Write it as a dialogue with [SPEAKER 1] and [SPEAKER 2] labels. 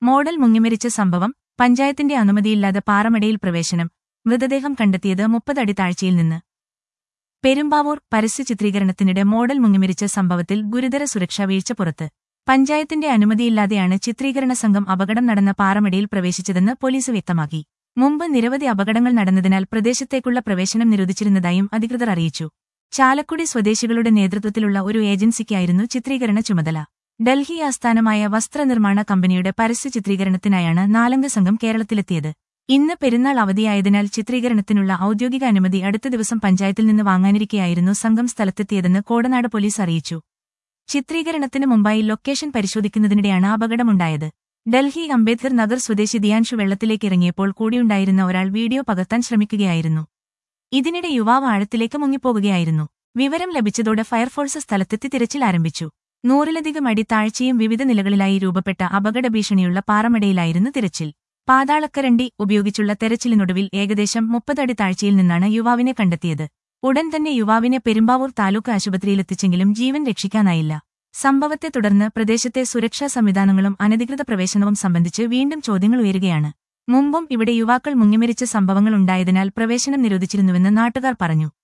[SPEAKER 1] model മുങ്ങിമരിച്ച സംഭവം പഞ്ചായത്തിന്റെ അനുമതിയില്ലാതെ പാറമടയിൽ പ്രവേശനം മൃതദേഹം കണ്ടെത്തിയത് മുപ്പതടി താഴ്ചയിൽ നിന്ന് പെരുമ്പാവൂർ പരസ്യ ചിത്രീകരണത്തിനിടെ മോഡൽ മുങ്ങിമരിച്ച സംഭവത്തിൽ ഗുരുതര സുരക്ഷാ വീഴ്ച പുറത്ത് പഞ്ചായത്തിന്റെ അനുമതിയില്ലാതെയാണ് ചിത്രീകരണ സംഘം അപകടം നടന്ന പാറമടയിൽ പ്രവേശിച്ചതെന്ന് പോലീസ് വ്യക്തമാക്കി മുമ്പ് നിരവധി അപകടങ്ങൾ നടന്നതിനാൽ പ്രദേശത്തേക്കുള്ള പ്രവേശനം നിരോധിച്ചിരുന്നതായും അധികൃതർ അറിയിച്ചു ചാലക്കുടി സ്വദേശികളുടെ നേതൃത്വത്തിലുള്ള ഒരു ഏജൻസിക്കായിരുന്നു ചിത്രീകരണ ചുമതല ഡൽഹി ആസ്ഥാനമായ വസ്ത്രനിർമ്മാണ കമ്പനിയുടെ പരസ്യ ചിത്രീകരണത്തിനായാണ് നാലംഗ സംഘം കേരളത്തിലെത്തിയത് ഇന്ന് പെരുന്നാൾ അവധിയായതിനാൽ ചിത്രീകരണത്തിനുള്ള ഔദ്യോഗിക അനുമതി അടുത്ത ദിവസം പഞ്ചായത്തിൽ നിന്ന് വാങ്ങാനിരിക്കെയായിരുന്നു സംഘം സ്ഥലത്തെത്തിയതെന്ന് കോടനാട് പോലീസ് അറിയിച്ചു ചിത്രീകരണത്തിന് മുമ്പായി ലൊക്കേഷൻ പരിശോധിക്കുന്നതിനിടെയാണ് അപകടമുണ്ടായത് ഡൽഹി അംബേദ്കർ നഗർ സ്വദേശി ദിയാൻഷു വെള്ളത്തിലേക്ക് ഇറങ്ങിയപ്പോൾ കൂടിയുണ്ടായിരുന്ന ഒരാൾ വീഡിയോ പകർത്താൻ ശ്രമിക്കുകയായിരുന്നു ഇതിനിടെ യുവാവ് ആഴത്തിലേക്ക് മുങ്ങിപ്പോകുകയായിരുന്നു വിവരം ലഭിച്ചതോടെ ഫയർഫോഴ്സ് സ്ഥലത്തെത്തി തിരച്ചിൽ ആരംഭിച്ചു നൂറിലധികം അടി താഴ്ചയും വിവിധ നിലകളിലായി രൂപപ്പെട്ട അപകട ഭീഷണിയുള്ള പാറമടയിലായിരുന്നു തിരച്ചിൽ പാതാളക്കരണ്ടി ഉപയോഗിച്ചുള്ള തെരച്ചിലിനൊടുവിൽ ഏകദേശം മുപ്പതടി താഴ്ചയിൽ നിന്നാണ് യുവാവിനെ കണ്ടെത്തിയത് ഉടൻ തന്നെ യുവാവിനെ പെരുമ്പാവൂർ താലൂക്ക് ആശുപത്രിയിലെത്തിച്ചെങ്കിലും ജീവൻ രക്ഷിക്കാനായില്ല സംഭവത്തെ തുടർന്ന് പ്രദേശത്തെ സുരക്ഷാ സംവിധാനങ്ങളും അനധികൃത പ്രവേശനവും സംബന്ധിച്ച് വീണ്ടും ചോദ്യങ്ങൾ ഉയരുകയാണ് മുമ്പും ഇവിടെ യുവാക്കൾ മുങ്ങിമരിച്ച സംഭവങ്ങൾ ഉണ്ടായതിനാൽ പ്രവേശനം നിരോധിച്ചിരുന്നുവെന്ന് നാട്ടുകാർ പറഞ്ഞു